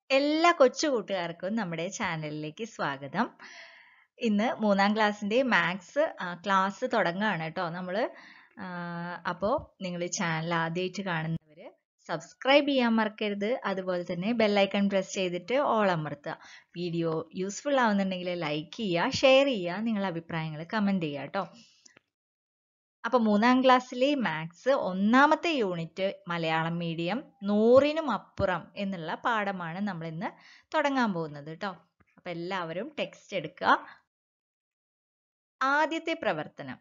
എല്ലാ കൊച്ചു കൂട്ടുകാർക്കും നമ്മുടെ ചാനലിലേക്ക് സ്വാഗതം ഇന്ന് മൂന്നാം ക്ലാസ്സിന്റെ മാത്സ് ക്ലാസ് തുടങ്ങുകയാണ് കേട്ടോ നമ്മൾ അപ്പോൾ നിങ്ങൾ ചാനൽ ആദ്യമായിട്ട് കാണുന്നവര് സബ്സ്ക്രൈബ് ചെയ്യാൻ മറക്കരുത് അതുപോലെ തന്നെ ബെല്ലൈക്കൺ പ്രസ് ചെയ്തിട്ട് ഓൾ അമർത്തുക വീഡിയോ യൂസ്ഫുൾ ആവുന്നുണ്ടെങ്കിൽ ലൈക്ക് ചെയ്യുക ഷെയർ ചെയ്യുക നിങ്ങളുടെ അഭിപ്രായങ്ങൾ കമന്റ് ചെയ്യുക കേട്ടോ അപ്പൊ മൂന്നാം ക്ലാസ്സിലെ മാത്സ് ഒന്നാമത്തെ യൂണിറ്റ് മലയാളം മീഡിയം നൂറിനും അപ്പുറം എന്നുള്ള പാഠമാണ് നമ്മൾ ഇന്ന് തുടങ്ങാൻ പോകുന്നത് കേട്ടോ അപ്പൊ എല്ലാവരും ടെക്സ്റ്റ് എടുക്കുക ആദ്യത്തെ പ്രവർത്തനം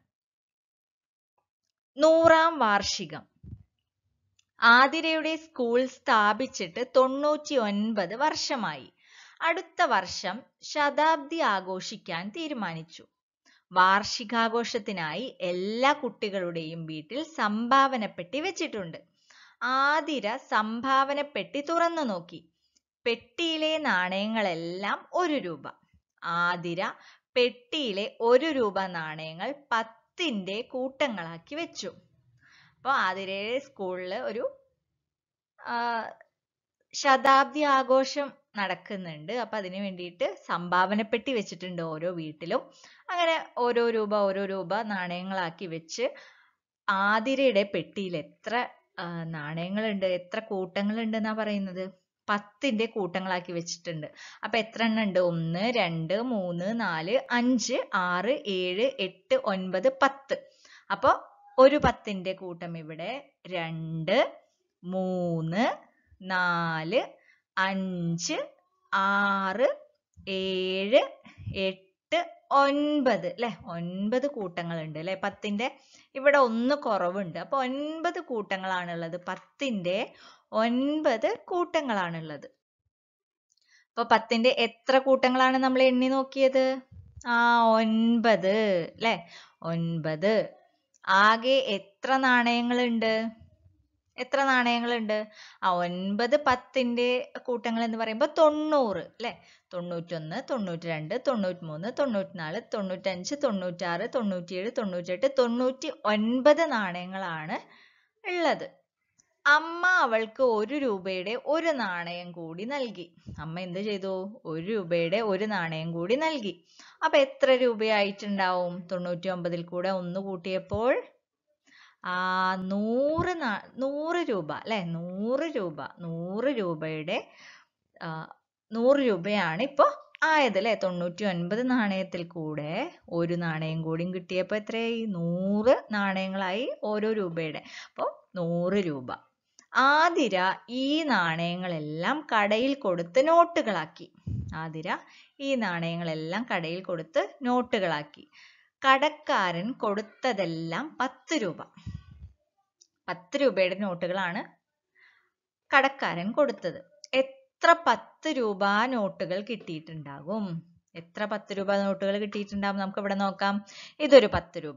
നൂറാം വാർഷികം ആതിരയുടെ സ്കൂൾ സ്ഥാപിച്ചിട്ട് തൊണ്ണൂറ്റി ഒൻപത് വർഷമായി അടുത്ത വർഷം ശതാബ്ദി ആഘോഷിക്കാൻ തീരുമാനിച്ചു വാർഷികാഘോഷത്തിനായി എല്ലാ കുട്ടികളുടെയും വീട്ടിൽ സംഭാവന പെട്ടി വെച്ചിട്ടുണ്ട് ആതിര സംഭാവന പെട്ടി തുറന്നു നോക്കി പെട്ടിയിലെ നാണയങ്ങളെല്ലാം ഒരു രൂപ ആതിര പെട്ടിയിലെ ഒരു രൂപ നാണയങ്ങൾ പത്തിന്റെ കൂട്ടങ്ങളാക്കി വെച്ചു അപ്പോൾ ആതിരയുടെ സ്കൂളിൽ ഒരു ശതാബ്ദി ആഘോഷം നടക്കുന്നുണ്ട് അപ്പൊ അതിനു വേണ്ടിയിട്ട് സംഭാവന പെട്ടി വെച്ചിട്ടുണ്ട് ഓരോ വീട്ടിലും അങ്ങനെ ഓരോ രൂപ ഓരോ രൂപ നാണയങ്ങളാക്കി വെച്ച് ആതിരയുടെ പെട്ടിയിൽ എത്ര നാണയങ്ങളുണ്ട് എത്ര കൂട്ടങ്ങളുണ്ട് എന്നാ പറയുന്നത് പത്തിന്റെ കൂട്ടങ്ങളാക്കി വെച്ചിട്ടുണ്ട് അപ്പൊ എത്ര എണ്ണം ഉണ്ട് ഒന്ന് രണ്ട് മൂന്ന് നാല് അഞ്ച് ആറ് ഏഴ് എട്ട് ഒൻപത് പത്ത് അപ്പൊ ഒരു പത്തിന്റെ കൂട്ടം ഇവിടെ രണ്ട് മൂന്ന് നാല് അഞ്ച് ആറ് ഏഴ് എട്ട് ഒൻപത് അല്ലെ ഒൻപത് കൂട്ടങ്ങളുണ്ട് അല്ലെ പത്തിന്റെ ഇവിടെ ഒന്ന് കുറവുണ്ട് അപ്പൊ ഒൻപത് കൂട്ടങ്ങളാണുള്ളത് പത്തിന്റെ ഒൻപത് കൂട്ടങ്ങളാണുള്ളത് അപ്പൊ പത്തിന്റെ എത്ര കൂട്ടങ്ങളാണ് നമ്മൾ എണ്ണി നോക്കിയത് ആ ഒൻപത് അല്ലെ ഒൻപത് ആകെ എത്ര നാണയങ്ങളുണ്ട് എത്ര നാണയങ്ങളുണ്ട് ആ ഒൻപത് പത്തിന്റെ കൂട്ടങ്ങൾ എന്ന് പറയുമ്പോൾ തൊണ്ണൂറ് അല്ലെ തൊണ്ണൂറ്റൊന്ന് തൊണ്ണൂറ്റി രണ്ട് തൊണ്ണൂറ്റി മൂന്ന് തൊണ്ണൂറ്റിനാല് തൊണ്ണൂറ്റഞ്ച് തൊണ്ണൂറ്റാറ് തൊണ്ണൂറ്റിയേഴ് തൊണ്ണൂറ്റെട്ട് തൊണ്ണൂറ്റി ഒൻപത് നാണയങ്ങളാണ് ഉള്ളത് അമ്മ അവൾക്ക് ഒരു രൂപയുടെ ഒരു നാണയം കൂടി നൽകി അമ്മ എന്ത് ചെയ്തു ഒരു രൂപയുടെ ഒരു നാണയം കൂടി നൽകി അപ്പൊ എത്ര രൂപയായിട്ടുണ്ടാവും തൊണ്ണൂറ്റി ഒമ്പതിൽ കൂടെ ഒന്ന് കൂട്ടിയപ്പോൾ ആ നൂറ് നൂറ് രൂപ അല്ലെ നൂറ് രൂപ നൂറ് രൂപയുടെ നൂറ് രൂപയാണ് ഇപ്പൊ ആയത് അല്ലെ തൊണ്ണൂറ്റി ഒൻപത് നാണയത്തിൽ കൂടെ ഒരു നാണയം കൂടിയും കിട്ടിയപ്പോ എത്രയായി നൂറ് നാണയങ്ങളായി ഓരോ രൂപയുടെ അപ്പൊ നൂറ് രൂപ ആതിര ഈ നാണയങ്ങളെല്ലാം കടയിൽ കൊടുത്ത് നോട്ടുകളാക്കി ആതിര ഈ നാണയങ്ങളെല്ലാം കടയിൽ കൊടുത്ത് നോട്ടുകളാക്കി കടക്കാരൻ കൊടുത്തതെല്ലാം പത്ത് രൂപ പത്ത് രൂപയുടെ നോട്ടുകളാണ് കടക്കാരൻ കൊടുത്തത് എത്ര പത്ത് രൂപ നോട്ടുകൾ കിട്ടിയിട്ടുണ്ടാകും എത്ര പത്ത് രൂപ നോട്ടുകൾ കിട്ടിയിട്ടുണ്ടാകും നമുക്ക് ഇവിടെ നോക്കാം ഇതൊരു പത്ത് രൂപ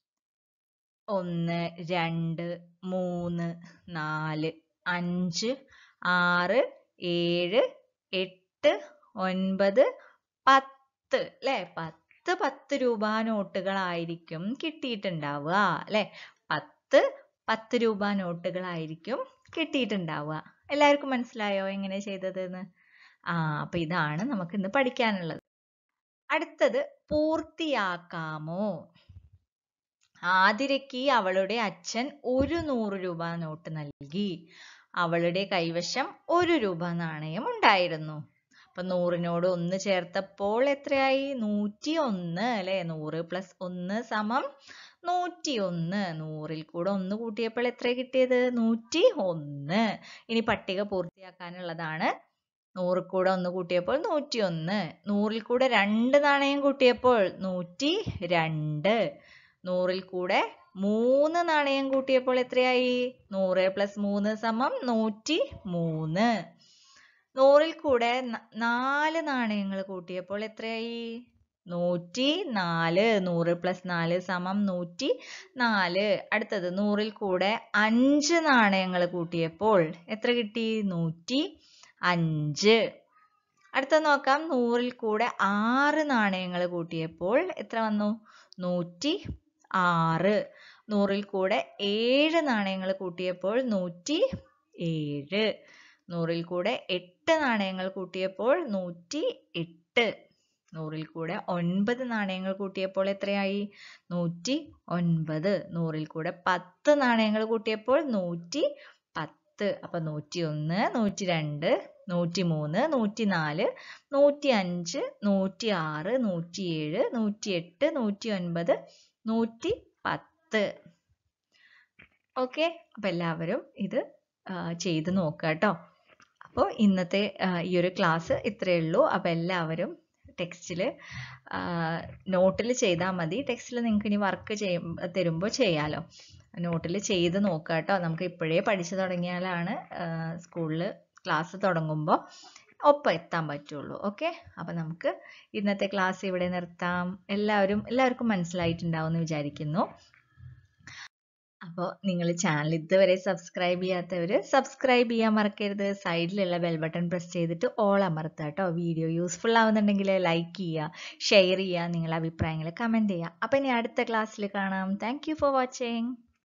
ഒന്ന് രണ്ട് മൂന്ന് നാല് അഞ്ച് ആറ് ഏഴ് എട്ട് ഒൻപത് പത്ത് അല്ലെ പത്ത് പത്ത് രൂപ നോട്ടുകളായിരിക്കും കിട്ടിയിട്ടുണ്ടാവുക അല്ലെ പത്ത് പത്ത് രൂപ നോട്ടുകളായിരിക്കും കിട്ടിയിട്ടുണ്ടാവുക എല്ലാവർക്കും മനസ്സിലായോ എങ്ങനെ ചെയ്തതെന്ന് ആ അപ്പൊ ഇതാണ് നമുക്ക് ഇന്ന് പഠിക്കാനുള്ളത് അടുത്തത് പൂർത്തിയാക്കാമോ ആതിരയ്ക്ക് അവളുടെ അച്ഛൻ ഒരു നൂറ് രൂപ നോട്ട് നൽകി അവളുടെ കൈവശം ഒരു രൂപ നാണയം ഉണ്ടായിരുന്നു അപ്പൊ നൂറിനോട് ഒന്ന് ചേർത്തപ്പോൾ എത്രയായി നൂറ്റി ഒന്ന് അല്ലെ നൂറ് പ്ലസ് ഒന്ന് സമം നൂറ്റി ഒന്ന് നൂറിൽ കൂടെ ഒന്ന് കൂട്ടിയപ്പോൾ എത്ര കിട്ടിയത് നൂറ്റി ഒന്ന് ഇനി പട്ടിക പൂർത്തിയാക്കാനുള്ളതാണ് നൂറിൽ കൂടെ ഒന്ന് കൂട്ടിയപ്പോൾ നൂറ്റി ഒന്ന് നൂറിൽ കൂടെ രണ്ട് നാണയം കൂട്ടിയപ്പോൾ നൂറ്റി രണ്ട് നൂറിൽ കൂടെ മൂന്ന് നാണയം കൂട്ടിയപ്പോൾ എത്രയായി നൂറ് പ്ലസ് മൂന്ന് സമം നൂറ്റി മൂന്ന് നൂറിൽ കൂടെ നാല് നാണയങ്ങൾ കൂട്ടിയപ്പോൾ എത്രയായി നൂറ്റി നാല് നൂറ് പ്ലസ് നാല് സമം നൂറ്റി നാല് അടുത്തത് നൂറിൽ കൂടെ അഞ്ച് നാണയങ്ങൾ കൂട്ടിയപ്പോൾ എത്ര കിട്ടി നൂറ്റി അഞ്ച് അടുത്ത നോക്കാം നൂറിൽ കൂടെ ആറ് നാണയങ്ങൾ കൂട്ടിയപ്പോൾ എത്ര വന്നു നൂറ്റി ആറ് നൂറിൽ കൂടെ ഏഴ് നാണയങ്ങൾ കൂട്ടിയപ്പോൾ നൂറ്റി ഏഴ് നൂറിൽ കൂടെ എട്ട് നാണയങ്ങൾ കൂട്ടിയപ്പോൾ നൂറ്റി എട്ട് നൂറിൽ കൂടെ ഒൻപത് നാണയങ്ങൾ കൂട്ടിയപ്പോൾ എത്രയായി നൂറ്റി ഒൻപത് നൂറിൽ കൂടെ പത്ത് നാണയങ്ങൾ കൂട്ടിയപ്പോൾ നൂറ്റി പത്ത് അപ്പൊ നൂറ്റി ഒന്ന് നൂറ്റി രണ്ട് നൂറ്റി മൂന്ന് നൂറ്റി നാല് നൂറ്റി അഞ്ച് നൂറ്റി ആറ് നൂറ്റി ഏഴ് നൂറ്റി എട്ട് നൂറ്റി ഒൻപത് നൂറ്റി പത്ത് ഓക്കെ അപ്പൊ എല്ലാവരും ഇത് ആ, ചെയ്ത് നോക്കുക കേട്ടോ അപ്പോൾ ഇന്നത്തെ ആ, ഈ ഒരു ക്ലാസ് ഇത്രയേ ഉള്ളൂ അപ്പോൾ എല്ലാവരും ടെക്സ്റ്റിൽ നോട്ടിൽ ചെയ്താൽ മതി ടെക്സ്റ്റിൽ നിങ്ങൾക്ക് ഇനി വർക്ക് ചെയ്യും തരുമ്പോൾ ചെയ്യാലോ നോട്ടിൽ ചെയ്ത് നോക്കുക കേട്ടോ നമുക്ക് ഇപ്പോഴേ പഠിച്ചു തുടങ്ങിയാലാണ് സ്കൂളിൽ ക്ലാസ് തുടങ്ങുമ്പോൾ ഒപ്പം എത്താൻ പറ്റുള്ളൂ ഓക്കെ അപ്പം നമുക്ക് ഇന്നത്തെ ക്ലാസ് ഇവിടെ നിർത്താം എല്ലാവരും എല്ലാവർക്കും മനസ്സിലായിട്ടുണ്ടാവും എന്ന് വിചാരിക്കുന്നു അപ്പോൾ നിങ്ങൾ ചാനൽ ഇതുവരെ സബ്സ്ക്രൈബ് ചെയ്യാത്തവർ സബ്സ്ക്രൈബ് ചെയ്യാൻ മറക്കരുത് സൈഡിലുള്ള ബെൽ ബട്ടൺ പ്രസ് ചെയ്തിട്ട് ഓൾ അമർത്തുക കേട്ടോ വീഡിയോ യൂസ്ഫുൾ ആവുന്നുണ്ടെങ്കിൽ ലൈക്ക് ചെയ്യുക ഷെയർ ചെയ്യുക നിങ്ങളുടെ അഭിപ്രായങ്ങൾ കമൻറ്റ് ചെയ്യുക അപ്പോൾ ഇനി അടുത്ത ക്ലാസ്സിൽ കാണാം താങ്ക് ഫോർ വാച്ചിങ്